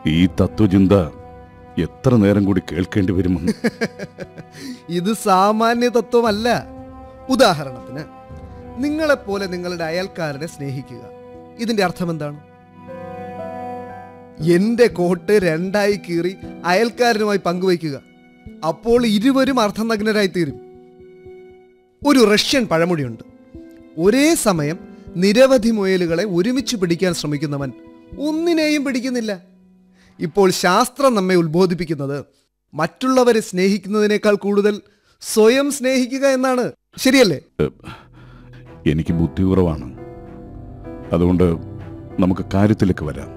ഈ തത്വചിന്ത എത്ര നേരം കൂടി കേൾക്കേണ്ടി വരുമെന്ന് ഇത് സാമാന്യ തത്വമല്ല ഉദാഹരണത്തിന് നിങ്ങളെപ്പോലെ നിങ്ങളുടെ അയൽക്കാരനെ സ്നേഹിക്കുക ഇതിന്റെ അർത്ഥം എന്താണ് എന്റെ കോട്ട് രണ്ടായി കീറി അയൽക്കാരനുമായി പങ്കുവയ്ക്കുക അപ്പോൾ ഇരുവരും അർത്ഥനഗ്നരായി തീരും ഒരു റഷ്യൻ പഴമൊഴിയുണ്ട് ഒരേ സമയം നിരവധി മുയലുകളെ ഒരുമിച്ച് പിടിക്കാൻ ശ്രമിക്കുന്നവൻ ഒന്നിനെയും പിടിക്കുന്നില്ല ഇപ്പോൾ ശാസ്ത്രം നമ്മെ ഉത്ബോധിപ്പിക്കുന്നത് മറ്റുള്ളവരെ സ്നേഹിക്കുന്നതിനേക്കാൾ കൂടുതൽ സ്വയം സ്നേഹിക്കുക എന്നാണ് ശരിയല്ലേ എനിക്ക് ബുദ്ധി കുറവാണ് അതുകൊണ്ട് നമുക്ക് കാര്യത്തിലേക്ക് വരാം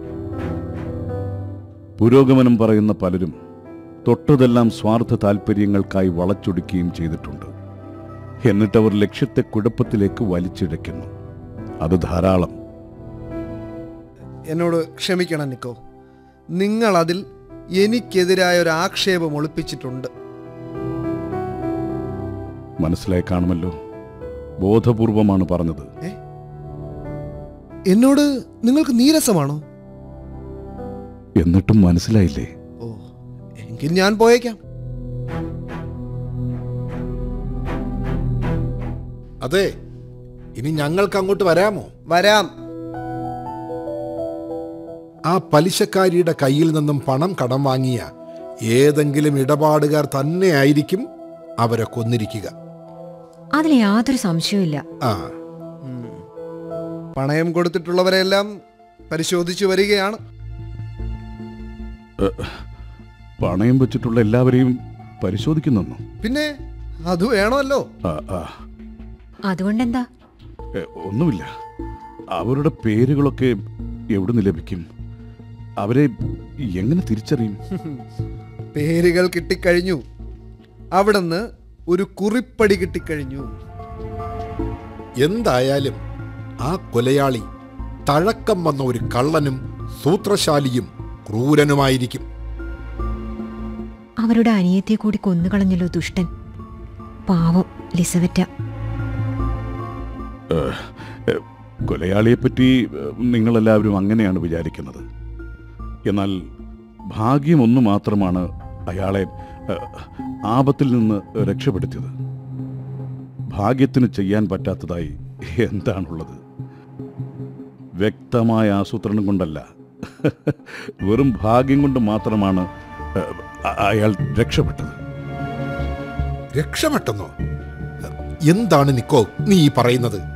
പുരോഗമനം പറയുന്ന പലരും തൊട്ടതെല്ലാം സ്വാർത്ഥ താല്പര്യങ്ങൾക്കായി വളച്ചൊടുക്കുകയും ചെയ്തിട്ടുണ്ട് എന്നിട്ടവർ ലക്ഷ്യത്തെ കുഴപ്പത്തിലേക്ക് വലിച്ചിഴയ്ക്കുന്നു അത് ധാരാളം എന്നോട് ക്ഷമിക്കണം നിക്കോ നിങ്ങൾ അതിൽ എനിക്കെതിരായ ഒരു ആക്ഷേപം ഒളിപ്പിച്ചിട്ടുണ്ട് മനസ്സിലായി കാണുമല്ലോ ബോധപൂർവമാണ് പറഞ്ഞത് എന്നോട് നിങ്ങൾക്ക് നീരസമാണോ എന്നിട്ടും മനസ്സിലായില്ലേ ഓ എങ്കിൽ ഞാൻ പോയേക്കാം അതെ ഇനി ഞങ്ങൾക്ക് അങ്ങോട്ട് വരാമോ വരാം ആ പലിശക്കാരിയുടെ കയ്യിൽ നിന്നും പണം കടം വാങ്ങിയ ഏതെങ്കിലും ഇടപാടുകാർ തന്നെയായിരിക്കും അവരെ കൊന്നിരിക്കുക അതിൽ യാതൊരു സംശയവുമില്ല ആ പണയം കൊടുത്തിട്ടുള്ളവരെല്ലാം പരിശോധിച്ചു വരികയാണ് പണയം വെച്ചിട്ടുള്ള എല്ലാവരെയും പരിശോധിക്കുന്നു പിന്നെ അത് വേണമല്ലോ ആ ആ അതുകൊണ്ടെന്താ എ, ഒന്നുമില്ല അവരുടെ പേരുകളൊക്കെ എവിടുന്ന് ലഭിക്കും അവരെ എങ്ങനെ തിരിച്ചറിയും പേരുകൾ കിട്ടിക്കഴിഞ്ഞു അവിടുന്ന് ഒരു കുറിപ്പടി കിട്ടിക്കഴിഞ്ഞു എന്തായാലും ആ കൊലയാളി തഴക്കം വന്ന ഒരു കള്ളനും സൂത്രശാലിയും ക്രൂരനുമായിരിക്കും അവരുടെ അനിയത്തെ കൂടി കൊന്നുകളഞ്ഞല്ലോ ദുഷ്ടൻ പാവം ലിസവറ്റ എ, കൊലയാളിയെപ്പറ്റി എ, നിങ്ങളെല്ലാവരും അങ്ങനെയാണ് വിചാരിക്കുന്നത് എന്നാൽ ഭാഗ്യം ഒന്ന് മാത്രമാണ് അയാളെ എ, ആപത്തിൽ നിന്ന് രക്ഷപ്പെടുത്തിയത് ഭാഗ്യത്തിന് ചെയ്യാൻ പറ്റാത്തതായി എന്താണുള്ളത് വ്യക്തമായ ആസൂത്രണം കൊണ്ടല്ല വെറും ഭാഗ്യം കൊണ്ട് മാത്രമാണ് എ, അ- അയാൾ രക്ഷപ്പെട്ടത് രക്ഷപ്പെട്ടെന്നോ എന്താണ് നിക്കോ നീ ഈ പറയുന്നത്